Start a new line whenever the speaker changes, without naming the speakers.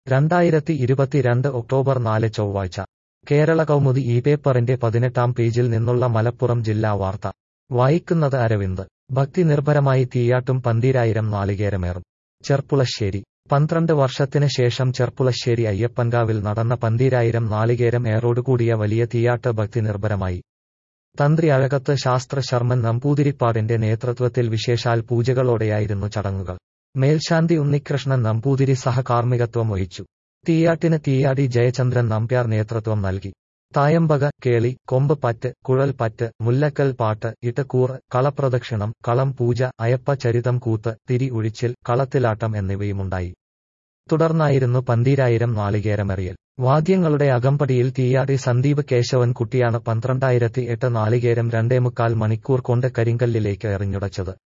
രണ്ടായിരത്തി ഇരുപത്തിരണ്ട് ഒക്ടോബർ നാല് ചൊവ്വാഴ്ച കേരള കൗമുദി ഈ പേപ്പറിന്റെ പതിനെട്ടാം പേജിൽ നിന്നുള്ള മലപ്പുറം ജില്ലാ വാർത്ത വായിക്കുന്നത് അരവിന്ദ് ഭക്തി നിർഭരമായി തീയാട്ടും പന്തീരായിരം നാളികേരമേറും ചെർപ്പുളശ്ശേരി പന്ത്രണ്ട് വർഷത്തിന് ശേഷം ചെർപ്പുളശ്ശേരി അയ്യപ്പൻകാവിൽ നടന്ന പന്തീരായിരം നാളികേരം ഏറോടുകൂടിയ വലിയ തീയാട്ട് ഭക്തി നിർഭരമായി തന്ത്രി അഴകത്ത് ശാസ്ത്ര ശർമ്മൻ നമ്പൂതിരിപ്പാടിന്റെ നേതൃത്വത്തിൽ വിശേഷാൽ പൂജകളോടെയായിരുന്നു ചടങ്ങുകൾ മേൽശാന്തി ഉണ്ണികൃഷ്ണൻ നമ്പൂതിരി സഹകാർമ്മികത്വം വഹിച്ചു തീയാട്ടിന് തീയാടി ജയചന്ദ്രൻ നമ്പ്യാർ നേതൃത്വം നൽകി തായമ്പക കേളി കൊമ്പ് പറ്റ് കുഴൽ പറ്റ് മുല്ലക്കൽ പാട്ട് ഇട്ടക്കൂർ കളപ്രദക്ഷിണം കളം പൂജ അയപ്പ ചരിതം കൂത്ത് തിരി ഉഴിച്ചിൽ കളത്തിലാട്ടം എന്നിവയുമുണ്ടായി തുടർന്നായിരുന്നു പന്തീരായിരം നാളികേരമെറിയൽ വാദ്യങ്ങളുടെ അകമ്പടിയിൽ തീയാടി സന്ദീപ് കേശവൻ കുട്ടിയാണ് പന്ത്രണ്ടായിരത്തി എട്ട് നാളികേരം രണ്ടേമുക്കാൽ മണിക്കൂർ കൊണ്ട് കരിങ്കല്ലിലേക്ക് എറിഞ്ഞുടച്ചത്